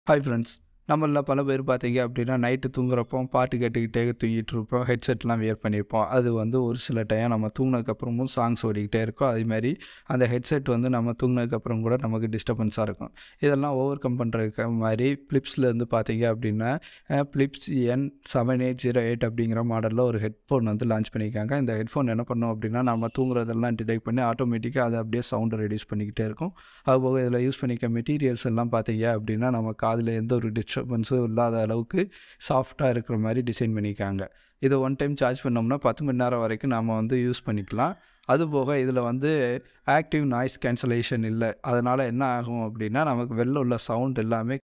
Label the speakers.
Speaker 1: hi friends நம்மள பல பேர் பார்த்தீங்க அப்படின்னா நைட்டு தூங்குறப்போ பாட்டு கேட்டுக்கிட்டே தூங்கிட்டு இருப்போம் ஹெட்செட்லாம் வியர் பண்ணியிருப்போம் அது வந்து ஒரு சில டைம் நம்ம தூங்கினதுக்கப்புறமும் சாங்ஸ் ஓடிக்கிட்டே இருக்கும் அதே மாதிரி அந்த ஹெட்செட் வந்து நம்ம தூங்கினதுக்கப்புறம் கூட நமக்கு டிஸ்டர்பன்ஸாக இருக்கும் இதெல்லாம் ஓவர் கம் பண்ணுறதுக்கு மாதிரி ஃப்ளிப்ஸில் இருந்து பார்த்தீங்க அப்படின்னா Philips N seven eight zero eight அப்படிங்கிற மாடலில் ஒரு ஹெட்ஃபோன் வந்து லான்ச் பண்ணியிருக்காங்க இந்த ஹெட்ஃபோன் என்ன பண்ணும் அப்படின்னா நம்ம தூங்குறதெல்லாம் டிடெக்ட் பண்ணி ஆட்டோமேட்டிக்காக அதை அப்படியே சவுண்டை ரெடியூஸ் பண்ணிக்கிட்டே இருக்கும் அதுபோக இதில் யூஸ் பண்ணிக்க மெட்டீரியல்ஸ் எல்லாம் பார்த்தீங்க அப்படின்னா நம்ம காதில் எந்த ஒரு டிஸ்டர்பன்ஸும் இல்லாத அளவுக்கு சாஃப்டாக இருக்கிற மாதிரி டிசைன் பண்ணியிருக்காங்க இதை ஒன் டைம் சார்ஜ் பண்ணோம்னா பத்து மணி நேரம் வரைக்கும் நாம் வந்து யூஸ் பண்ணிக்கலாம் அதுபோக இதில் வந்து ஆக்டிவ் நாய்ஸ் கேன்சலேஷன் இல்லை அதனால் என்ன ஆகும் அப்படின்னா நமக்கு வெளில உள்ள சவுண்ட் எல்லாமே